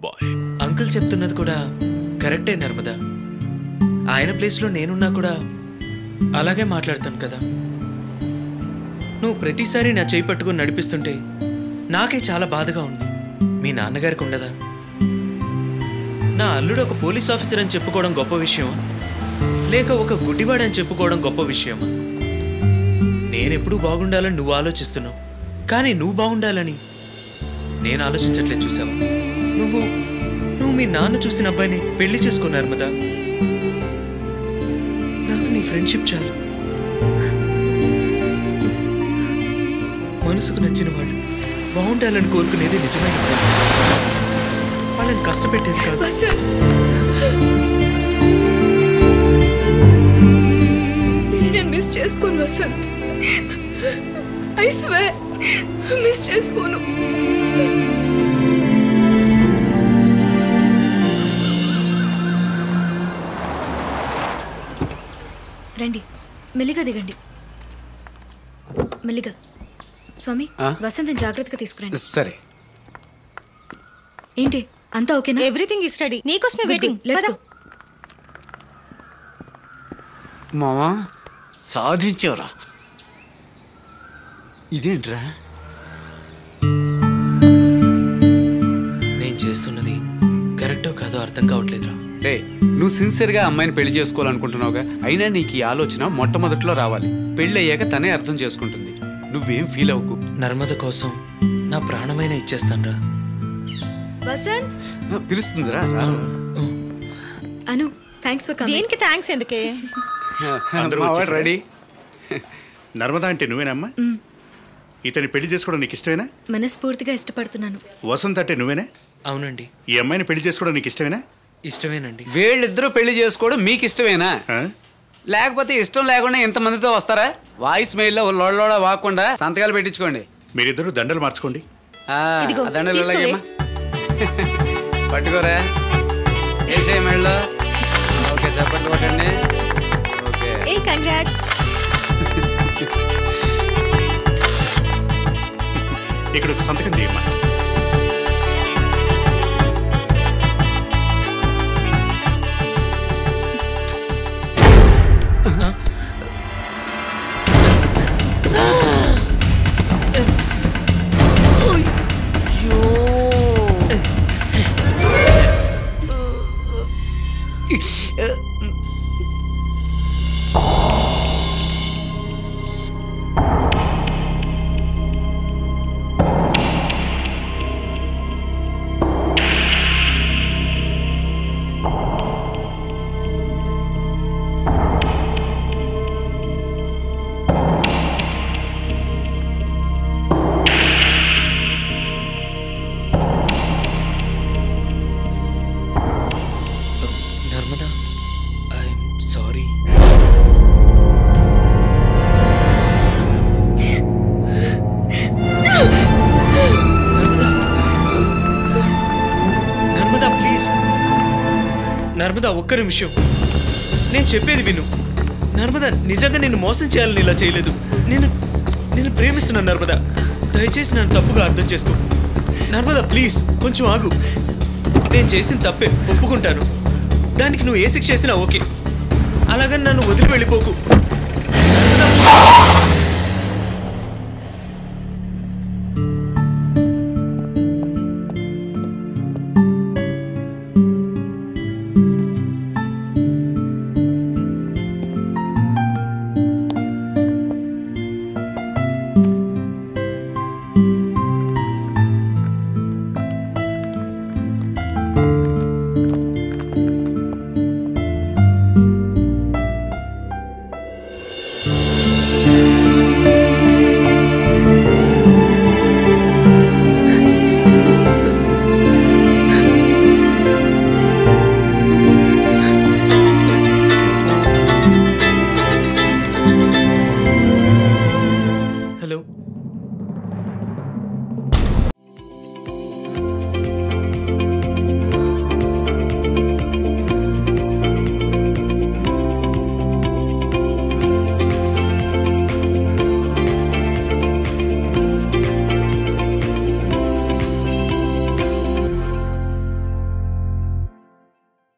Bye uncle చెప్తున్నది కూడా కరెక్టే నర్మదా ఆయన ప్లేస్లో నేనున్నా కూడా అలాగే మాట్లాడతాను కదా నువ్వు ప్రతిసారి నా చేయి పట్టుకుని నడిపిస్తుంటే నాకే చాలా బాధగా ఉంది మీ నాన్నగారికి ఉండదా నా అల్లుడు ఒక పోలీస్ ఆఫీసర్ అని చెప్పుకోవడం గొప్ప విషయమా లేక ఒక గుడ్డివాడని చెప్పుకోవడం గొప్ప విషయమా నేనెప్పుడూ బాగుండాలని నువ్వు ఆలోచిస్తున్నావు కానీ నువ్వు బాగుండాలని నేను ఆలోచించట్లేదు చూసావా నువ్వు నువ్వు మీ నాన్న చూసిన అబ్బాయిని పెళ్లి చేసుకో నర్మదా నాకు నీ ఫ్రెండ్షిప్ చాలు మనసుకు నచ్చిన వాడు బాగుండాలని కోరుకునేది నిజమైన ప్రేమ. వాళ్ళని కష్టపెట్టేది కాదు వసంత్ నేను నేను మిస్ చేసుకోను వసంత్ ఐ స్వే మిస్ చేసుకోను రండి మెల్లిగా దిగండి మెల్లిగా స్వామి ఆ? వసంతం జాగ్రత్తగా తీసుకురండి సరే ఏంటి అంతా ఓకేనా ఎవ్రీథింగ్ ఈస్ రెడీ నీకోసమే Good, waiting good. Let's go. మామా సాధించావురా ఇదేంట్రా నేను చేస్తున్నది కరెక్టో కాదో అర్థం కావట్లేదురా రే నువ్వు సిన్సియర్గా అమ్మాయిని పెళ్లి చేసుకోవాలనుకుంటున్నావుగా అయినా నీకు ఈ ఆలోచన మొట్టమొదట్లో రావాలి పెళ్ళి అయ్యాక తనే అర్థం చేసుకుంటుంది నువ్వేం ఫీల్ అవ్వకు నర్మద కోసం నా ప్రాణమైన ఇచ్చేస్తానురా వసంత్ ఆ, పిలుస్తుందిరా రా. అను థ్యాంక్స్ ఫర్ కమింగ్ దేనికి థ్యాంక్స్ ఎందుకే అందరూ మావాడు వచ్చేసారా? రెడీ నర్మదా అంటే నువ్వేనమ్మా ఇతని పెళ్లి చేసుకోవడం నీకు ఇష్టమేనా మనస్ఫూర్తిగా ఇష్టపడుతున్నాను వసంత్ అంటే నువ్వేనా అవునండి ఈ అమ్మాయిని పెళ్లి చేసుకోవడం నీకు ఇష్టమేనా ఇష్టమేనండి వీళ్ళిద్దరూ పెళ్లి చేసుకోవడం మీకు ఇష్టమేనా ఆ? లేకపోతే ఇష్టం లేకుండా ఎంతమందితో వస్తారా వాయిస్ మెయిల్లో లోడ వాకుండా సంతకాలు పెట్టించుకోండి మీరిద్దరూ దండలు మార్చుకోండి ఆ, ఇదిగో, ఆ దండలు తీసుకోవే. ఇలాగేమ్మా. పట్టుకోరా వేసే మెళ్ళో ఓకే చప్పట్లు కొట్టండి ఓకే ఏ కంగ్రాట్స్ ఇక్కడ ఒక సంతకం చేయమ్మా Narmada I'm sorry Narmada please Narmada ఒక్క నిమిషం నేను చెప్పేది విను నర్మదా నిజంగా నేను మోసం చేయాలని ఇలా చేయలేదు నేను నేను ప్రేమిస్తున్నాను నర్మదా దయచేసి నన్ను తప్పుగా అర్థం చేసుకో నర్మదా ప్లీజ్ కొంచెం ఆగు నేను చేసిన తప్పే ఒప్పుకుంటాను దానికి నువ్వు ఏ శిక్ష చేసినా ఓకే అలాగని నన్ను వదిలి వెళ్ళిపోకు నర్మదా,